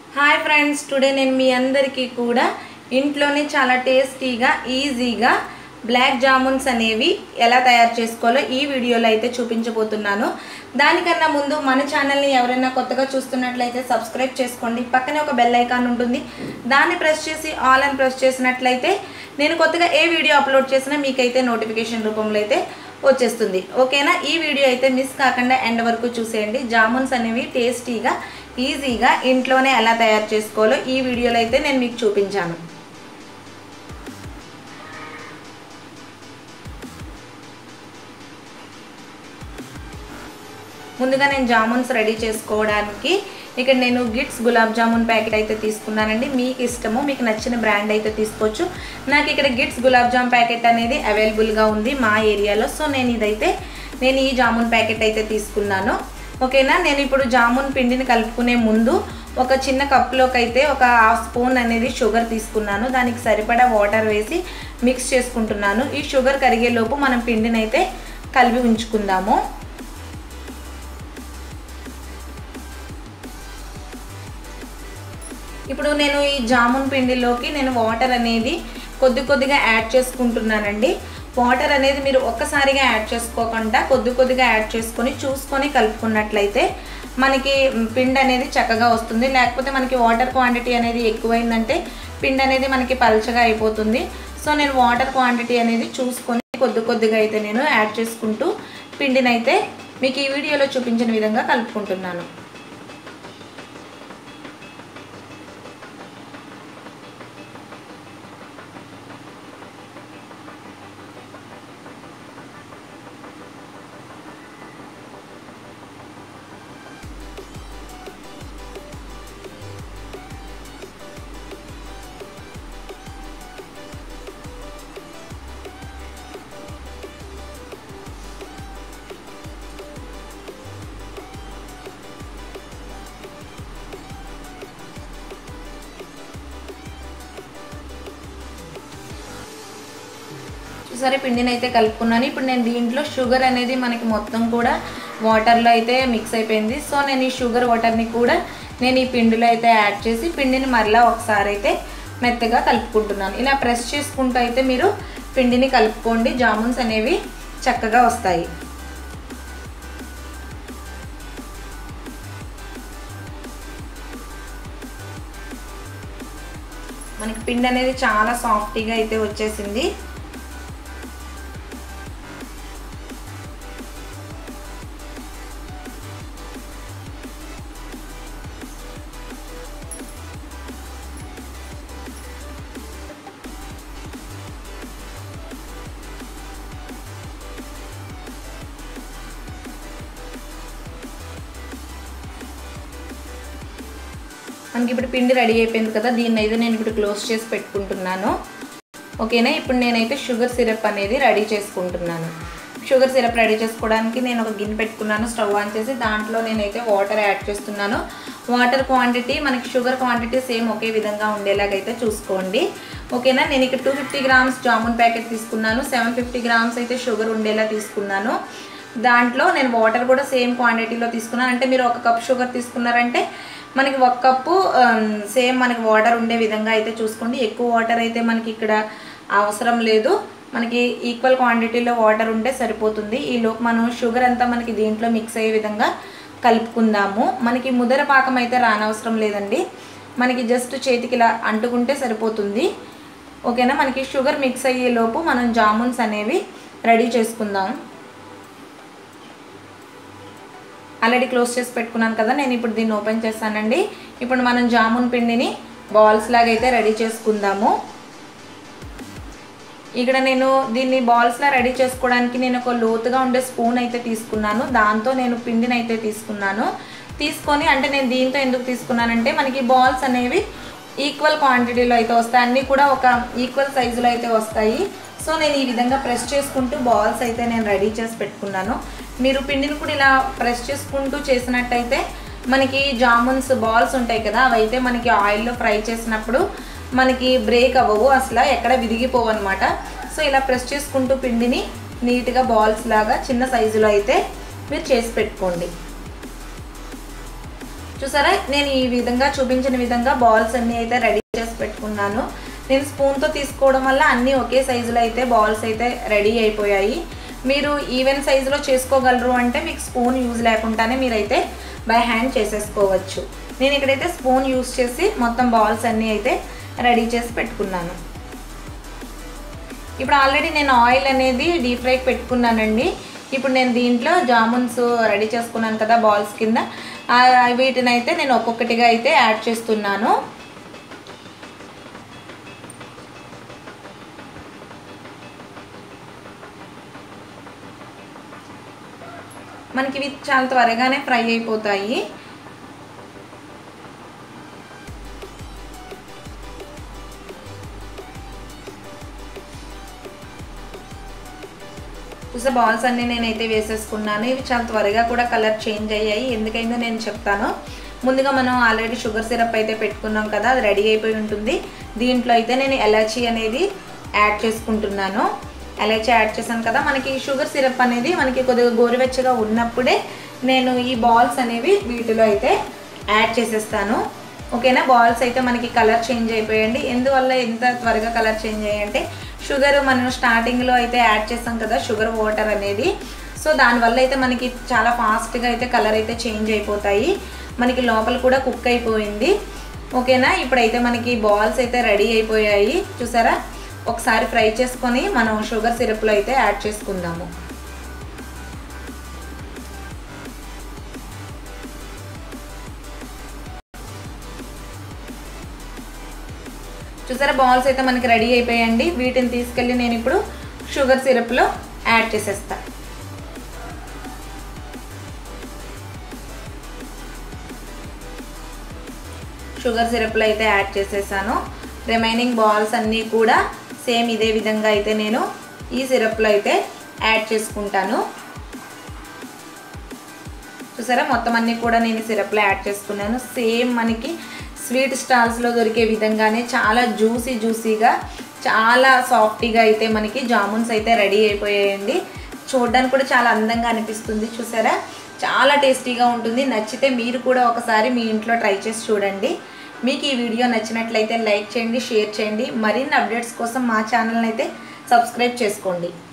hi friends today నేను మీ అందరికీ కూడా ఇంట్లోనే చాలా టేస్టీగా ఈజీగా బ్లాక్ జామున్స్ అనేవి ఎలా తయారు చేసుకోవాలో ఈ వీడియోలో అయితే చూపించబోతున్నాను దానికన్నా ముందు మన ఛానల్ని ఎవరైనా కొత్తగా చూస్తున్నట్లయితే సబ్స్క్రైబ్ చేసుకోండి పక్కనే ఒక బెల్ ఐకాన్ ఉంటుంది దాన్ని ప్రెస్ చేసి ఆల్ అని ప్రెస్ చేసినట్లయితే నేను కొత్తగా ఏ వీడియో అప్లోడ్ చేసినా మీకైతే నోటిఫికేషన్ రూపంలో అయితే వచ్చేస్తుంది ఓకేనా ఈ వీడియో అయితే మిస్ కాకుండా ఎండ్ వరకు చూసేయండి జామున్స్ అనేవి టేస్టీగా ఈజీగా ఇంట్లోనే ఎలా తయారు చేసుకోవాలో ఈ వీడియోలో అయితే నేను మీకు చూపించాను ముందుగా నేను జామున్స్ రెడీ చేసుకోవడానికి ఇక్కడ నేను గిట్స్ గులాబ్ జామున్ ప్యాకెట్ అయితే తీసుకున్నానండి మీకు ఇష్టము మీకు నచ్చిన బ్రాండ్ అయితే తీసుకోవచ్చు నాకు ఇక్కడ గిట్స్ గులాబ్ జామ్ ప్యాకెట్ అనేది అవైలబుల్గా ఉంది మా ఏరియాలో సో నేను ఇదైతే నేను ఈ జామున్ ప్యాకెట్ అయితే తీసుకున్నాను ఓకేనా నేను ఇప్పుడు జామున్ పిండిని కలుపుకునే ముందు ఒక చిన్న కప్లోకి అయితే ఒక హాఫ్ స్పూన్ అనేది షుగర్ తీసుకున్నాను దానికి సరిపడా వాటర్ వేసి మిక్స్ చేసుకుంటున్నాను ఈ షుగర్ కరిగేలోపు మనం పిండిని అయితే కలిపి ఉంచుకుందాము ఇప్పుడు నేను ఈ జామున్ పిండిలోకి నేను వాటర్ అనేది కొద్ది కొద్దిగా యాడ్ చేసుకుంటున్నానండి వాటర్ అనేది మీరు ఒక్కసారిగా యాడ్ చేసుకోకుండా కొద్ది కొద్దిగా యాడ్ చేసుకొని చూసుకొని కలుపుకున్నట్లయితే మనకి పిండి అనేది చక్కగా వస్తుంది లేకపోతే మనకి వాటర్ క్వాంటిటీ అనేది ఎక్కువైందంటే పిండి అనేది మనకి పల్చగా అయిపోతుంది సో నేను వాటర్ క్వాంటిటీ అనేది చూసుకొని కొద్ది కొద్దిగా అయితే నేను యాడ్ చేసుకుంటూ పిండిని అయితే మీకు ఈ వీడియోలో చూపించిన విధంగా కలుపుకుంటున్నాను చూసారా పిండిని అయితే కలుపుకున్నాను ఇప్పుడు నేను దీంట్లో షుగర్ అనేది మనకి మొత్తం కూడా వాటర్లో అయితే మిక్స్ అయిపోయింది సో నేను ఈ షుగర్ వాటర్ని కూడా నేను ఈ పిండిలో అయితే యాడ్ చేసి పిండిని మరలా ఒకసారి అయితే మెత్తగా కలుపుకుంటున్నాను ఇలా ప్రెస్ చేసుకుంటూ అయితే మీరు పిండిని కలుపుకోండి జామున్స్ అనేవి చక్కగా వస్తాయి మనకి పిండి అనేది చాలా సాఫ్టీగా అయితే వచ్చేసింది మనకి ఇప్పుడు పిండి రెడీ అయిపోయింది కదా దీన్ని అయితే నేను ఇప్పుడు క్లోజ్ చేసి పెట్టుకుంటున్నాను ఓకేనా ఇప్పుడు నేనైతే షుగర్ సిరప్ అనేది రెడీ చేసుకుంటున్నాను షుగర్ సిరప్ రెడీ చేసుకోవడానికి నేను ఒక గిన్నె పెట్టుకున్నాను స్టవ్ ఆన్ చేసి దాంట్లో నేనైతే వాటర్ యాడ్ చేస్తున్నాను వాటర్ క్వాంటిటీ మనకి షుగర్ క్వాంటిటీ సేమ్ ఒకే విధంగా ఉండేలాగైతే చూసుకోండి ఓకేనా నేను ఇక్కడ two fifty grams jamun packet తీసుకున్నాను సెవెన్ ఫిఫ్టీ గ్రామ్స్ అయితే షుగర్ ఉండేలా తీసుకున్నాను దాంట్లో నేను వాటర్ కూడా సేమ్ క్వాంటిటీలో తీసుకున్నాను అంటే మీరు ఒక కప్ షుగర్ తీసుకున్నారంటే మనకి ఒక కప్పు సేమ్ మనకి వాటర్ ఉండే విధంగా అయితే చూసుకోండి ఎక్కువ వాటర్ అయితే మనకి ఇక్కడ అవసరం లేదు మనకి ఈక్వల్ క్వాంటిటీలో వాటర్ ఉంటే సరిపోతుంది ఈలోపు మనం షుగర్ అంతా మనకి దీంట్లో మిక్స్ అయ్యే విధంగా కలుపుకుందాము మనకి ముదర పాకం అయితే రానవసరం లేదండి మనకి జస్ట్ చేతికి ఇలా అంటుకుంటే సరిపోతుంది ఓకేనా మనకి షుగర్ మిక్స్ అయ్యేలోపు మనం జామున్స్ అనేవి రెడీ చేసుకుందాం ఆల్రెడీ క్లోజ్ చేసి పెట్టుకున్నాను కదా నేను ఇప్పుడు దీన్ని ఓపెన్ చేస్తానండి ఇప్పుడు మనం జామున్ పిండిని బాల్స్ లాగా అయితే రెడీ చేసుకుందాము ఇక్కడ నేను దీన్ని బాల్స్లా రెడీ చేసుకోవడానికి నేను ఒక లోతుగా ఉండే స్పూన్ అయితే తీసుకున్నాను దాంతో నేను పిండిని అయితే తీసుకున్నాను తీసుకొని అంటే నేను దీంతో ఎందుకు తీసుకున్నానంటే మనకి బాల్స్ అనేవి ఈక్వల్ క్వాంటిటీలో అయితే వస్తాయి అన్నీ కూడా ఒక ఈక్వల్ సైజులో అయితే వస్తాయి సో నేను ఈ విధంగా ప్రెస్ చేసుకుంటూ బాల్స్ అయితే నేను రెడీ చేసి పెట్టుకున్నాను మీరు పిండిని కూడా ఇలా ప్రెస్ చేసుకుంటూ చేసినట్టయితే మనకి జామున్స్ బాల్స్ ఉంటాయి కదా అవైతే మనకి ఆయిల్లో ఫ్రై చేసినప్పుడు మనకి బ్రేక్ అవ్వవు అసలు ఎక్కడ విరిగిపోవు అనమాట సో ఇలా ప్రెస్ చేసుకుంటూ పిండిని నీట్గా బాల్స్ లాగా చిన్న సైజులో అయితే మీరు చేసి పెట్టుకోండి చూసారా నేను ఈ విధంగా చూపించిన విధంగా బాల్స్ అన్నీ అయితే రెడీ చేసి పెట్టుకున్నాను నేను స్పూన్తో తీసుకోవడం వల్ల అన్నీ ఒకే సైజులో అయితే బాల్స్ అయితే రెడీ అయిపోయాయి మీరు ఈవెన్ సైజులో చేసుకోగలరు అంటే మీకు స్పూన్ యూజ్ లేకుండానే మీరైతే బై హ్యాండ్ చేసేసుకోవచ్చు నేను ఇక్కడైతే స్పూన్ యూజ్ చేసి మొత్తం బాల్స్ అన్నీ అయితే రెడీ చేసి పెట్టుకున్నాను ఇప్పుడు ఆల్రెడీ నేను ఆయిల్ అనేది డీప్ ఫ్రైకి పెట్టుకున్నానండి ఇప్పుడు నేను దీంట్లో జామున్స్ రెడీ చేసుకున్నాను కదా బాల్స్ కింద ఆ, వీటిని అయితే నేను ఒక్కొక్కటిగా అయితే యాడ్ చేస్తున్నాను మనకి ఇవి చాలా త్వరగానే ఫ్రై అయిపోతాయి చూసే బాల్స్ అన్నీ నేనైతే వేసేసుకున్నాను ఇవి చాలా త్వరగా కూడా కలర్ చేంజ్ అయ్యాయి ఎందుకైందో నేను చెప్తాను ముందుగా మనం ఆల్రెడీ షుగర్ సిరప్ అయితే పెట్టుకున్నాం కదా అది రెడీ అయిపోయి ఉంటుంది దీంట్లో అయితే నేను ఎలాచీ అనేది యాడ్ చేసుకుంటున్నాను ఎలాచీ యాడ్ చేశాను కదా మనకి షుగర్ సిరప్ అనేది మనకి కొద్దిగా గోరువెచ్చగా ఉన్నప్పుడే నేను ఈ బాల్స్ అనేవి వీటిలో అయితే యాడ్ చేసేస్తాను ఓకేనా బాల్స్ అయితే మనకి కలర్ చేంజ్ అయిపోయండి ఎందువల్ల ఎంత త్వరగా కలర్ చేంజ్ అయ్యాయంటే షుగర్ మనం స్టార్టింగ్లో అయితే యాడ్ చేస్తాం కదా షుగర్ వాటర్ అనేది సో దానివల్ల అయితే మనకి చాలా ఫాస్ట్గా అయితే కలర్ అయితే చేంజ్ అయిపోతాయి మనకి లోపల కూడా కుక్ అయిపోయింది ఓకేనా ఇప్పుడైతే మనకి బాల్స్ అయితే రెడీ అయిపోయాయి చూసారా ఒకసారి ఫ్రై చేసుకొని మనం షుగర్ సిరప్లో అయితే యాడ్ చేసుకుందాము చూసారా బాల్స్ అయితే మనకి రెడీ అయిపోయాయండి వీటిని తీసుకెళ్ళి నేను ఇప్పుడు షుగర్ సిరప్లో యాడ్ చేసేస్తా షుగర్ సిరప్లో అయితే యాడ్ చేసేసాను రిమైనింగ్ బాల్స్ అన్నీ కూడా సేమ్ ఇదే విధంగా అయితే నేను ఈ సిరప్లో అయితే యాడ్ చేసుకుంటాను చూసారా మొత్తం అన్నీ కూడా నేను సిరప్లో యాడ్ చేసుకున్నాను సేమ్ మనకి స్వీట్ స్టాల్స్లో దొరికే విధంగానే చాలా జ్యూసీ జ్యూసీగా చాలా సాఫ్టీగా అయితే మనకి జామున్స్ అయితే రెడీ అయిపోయాయండి చూడడానికి కూడా చాలా అందంగా అనిపిస్తుంది చూసారా చాలా టేస్టీగా ఉంటుంది నచ్చితే మీరు కూడా ఒకసారి మీ ఇంట్లో ట్రై చేసి చూడండి మీకు ఈ వీడియో నచ్చినట్లయితే లైక్ చేయండి షేర్ చేయండి మరిన్ని అప్డేట్స్ కోసం మా ఛానల్ని అయితే సబ్స్క్రైబ్ చేసుకోండి